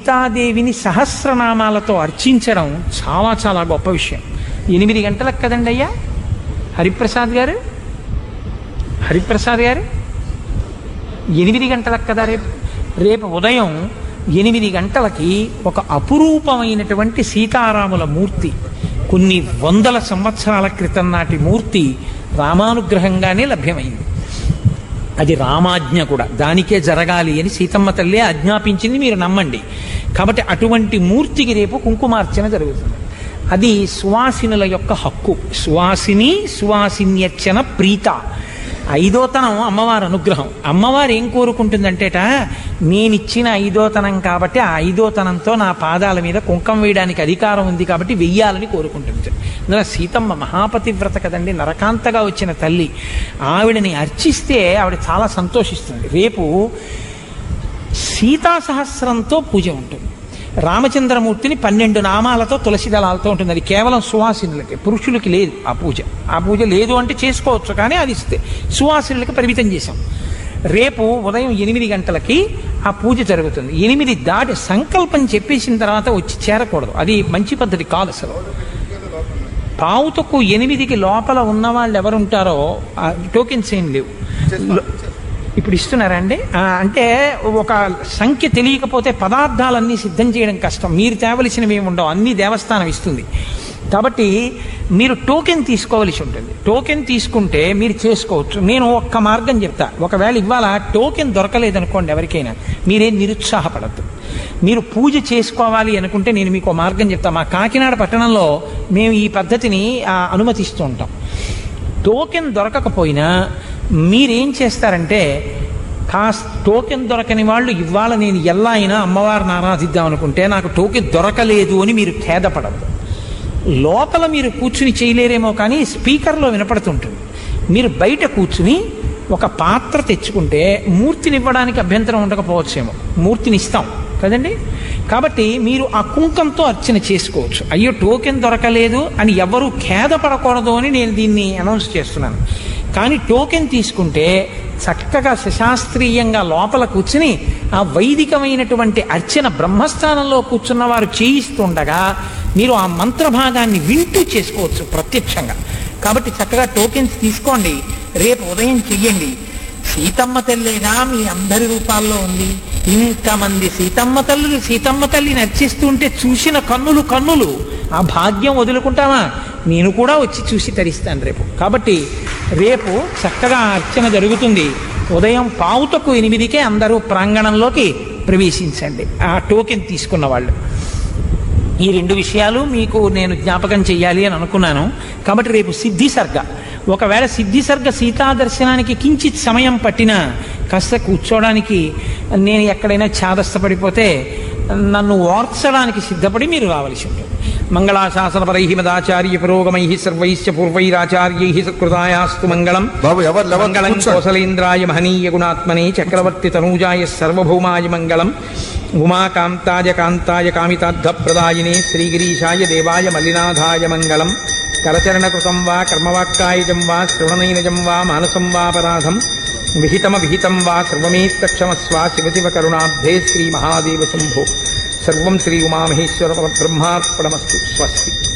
సీతాదేవిని సహస్రనామాలతో అర్చించడం చాలా చాలా గొప్ప విషయం ఎనిమిది గంటలకు కదండి అయ్యా హరిప్రసాద్ గారు హరిప్రసాద్ గారు ఎనిమిది గంటలకు కదా రేపు రేపు ఉదయం ఎనిమిది గంటలకి ఒక అపురూపమైనటువంటి సీతారాముల మూర్తి కొన్ని వందల సంవత్సరాల క్రితం నాటి మూర్తి రామానుగ్రహంగానే లభ్యమైంది అది రామాజ్ఞ కూడా దానికే జరగాలి అని సీతమ్మ తల్లి ఆజ్ఞాపించింది మీరు నమ్మండి కాబట్టి అటువంటి మూర్తికి రేపు కుంకుమార్చన జరుగుతుంది అది సువాసినుల యొక్క హక్కు సువాసిని సువాసిన్యర్చన ప్రీత ఐదోతనం అమ్మవారి అనుగ్రహం అమ్మవారు ఏం కోరుకుంటుందంటేట నేనిచ్చిన ఐదోతనం కాబట్టి ఆ ఐదోతనంతో నా పాదాల మీద కుంకం వేయడానికి అధికారం ఉంది కాబట్టి వెయ్యాలని కోరుకుంటుంది అందులో సీతమ్మ మహాపతివ్రత కదండి నరకాంతగా వచ్చిన తల్లి ఆవిడని అర్చిస్తే ఆవిడ చాలా సంతోషిస్తుంది రేపు సీతా సహస్రంతో పూజ ఉంటుంది రామచంద్రమూర్తిని పన్నెండు నామాలతో తులసి దళాలతో ఉంటుంది అది కేవలం సువాసినులకి పురుషులకి లేదు ఆ పూజ ఆ పూజ లేదు అంటే చేసుకోవచ్చు కానీ అది ఇస్తే సువాసినులకి పరిమితం చేశాం రేపు ఉదయం ఎనిమిది గంటలకి ఆ పూజ జరుగుతుంది ఎనిమిది దాటి సంకల్పం చెప్పేసిన తర్వాత వచ్చి చేరకూడదు అది మంచి పద్ధతి కాదు అసలు పావుతకు ఎనిమిదికి లోపల ఉన్న వాళ్ళు ఎవరు ఉంటారో ఆ టోకెన్స్ ఏం లేవు లో- ఇప్పుడు ఇస్తున్నారండి ఆ, అంటే ఒక సంఖ్య తెలియకపోతే పదార్థాలన్నీ సిద్ధం చేయడం కష్టం మీరు తేవలసినవి ఏమి ఉండవు అన్ని దేవస్థానం ఇస్తుంది కాబట్టి మీరు టోకెన్ తీసుకోవలసి ఉంటుంది టోకెన్ తీసుకుంటే మీరు చేసుకోవచ్చు నేను ఒక్క మార్గం చెప్తా ఒకవేళ ఇవాళ టోకెన్ దొరకలేదనుకోండి ఎవరికైనా మీరేం నిరుత్సాహపడద్దు మీరు పూజ చేసుకోవాలి అనుకుంటే నేను మీకు ఒక మార్గం చెప్తా మా కాకినాడ పట్టణంలో మేము ఈ పద్ధతిని ఆ, అనుమతిస్తూ ఉంటాం టోకెన్ దొరకకపోయినా మీరేం చేస్తారంటే కాస్త టోకెన్ దొరకని వాళ్ళు ఇవాళ నేను ఎలా అయినా అమ్మవారిని ఆరాధిద్దాం అనుకుంటే నాకు టోకెన్ దొరకలేదు అని మీరు ఖేదపడద్దు లోపల మీరు కూర్చుని చేయలేరేమో కానీ స్పీకర్లో వినపడుతుంటుంది మీరు బయట కూర్చుని ఒక పాత్ర తెచ్చుకుంటే మూర్తిని ఇవ్వడానికి అభ్యంతరం ఉండకపోవచ్చేమో మూర్తిని ఇస్తాం కదండి కాబట్టి మీరు ఆ కుంకంతో అర్చన చేసుకోవచ్చు అయ్యో టోకెన్ దొరకలేదు అని ఎవరు ఖేదపడకూడదు అని నేను దీన్ని అనౌన్స్ చేస్తున్నాను కానీ టోకెన్ తీసుకుంటే చక్కగా శశాస్త్రీయంగా లోపల కూర్చుని ఆ వైదికమైనటువంటి అర్చన బ్రహ్మస్థానంలో కూర్చున్న వారు చేయిస్తుండగా మీరు ఆ మంత్రభాగాన్ని వింటూ చేసుకోవచ్చు ప్రత్యక్షంగా కాబట్టి చక్కగా టోకెన్స్ తీసుకోండి రేపు ఉదయం చెయ్యండి సీతమ్మ తల్లిగా మీ అందరి రూపాల్లో ఉంది ఇంతమంది సీతమ్మ తల్లులు సీతమ్మ తల్లిని అర్చిస్తుంటే చూసిన కన్నులు కన్నులు ఆ భాగ్యం వదులుకుంటామా నేను కూడా వచ్చి చూసి తరిస్తాను రేపు కాబట్టి రేపు చక్కగా అర్చన జరుగుతుంది ఉదయం పావుతకు ఎనిమిదికే అందరూ ప్రాంగణంలోకి ప్రవేశించండి ఆ టోకెన్ తీసుకున్న వాళ్ళు ఈ రెండు విషయాలు మీకు నేను జ్ఞాపకం చెయ్యాలి అని అనుకున్నాను కాబట్టి రేపు సిద్ధి సర్గ ఒకవేళ సిద్ధి సర్గ సీతా దర్శనానికి కించిత్ సమయం పట్టినా కాస్త కూర్చోవడానికి నేను ఎక్కడైనా ఛాదస్థపడిపోతే నన్ను ఓర్చడానికి సిద్ధపడి మీరు రావలసి ఉంటుంది మంగళాశాసనపరై మదాచార్య పురోగమై సర్వైశ్చ పూర్వైరాచార్యై సత్కృతాయాస్తు మంగళం బాబు ఎవరు ఎవరు మంగళం కూర్చోండి. కోసలేంద్రాయ మహనీయ గుణాత్మనే చక్రవర్తి తనూజాయ సర్వభౌమాయ మంగళం ఉమాకాంతాయ కాంతాయ కామితార్థప్రదాయినే శ్రీగిరీశాయ దేవాయ మల్లినాథాయ మంగళం కరచరణకృతం వా కర్మవాక్కాయజం వా శ్రవణనైనజం వా మానసం వాపరాధం విహితమ విహితం వా సర్వమేత్తక్షమస్వ శివశివ కరుణాబ్ధే శ్రీ మహాదేవ శంభో సర్వం శ్రీ ఉమామహేశ్వర బ్రహ్మార్పణమస్తు స్వస్తి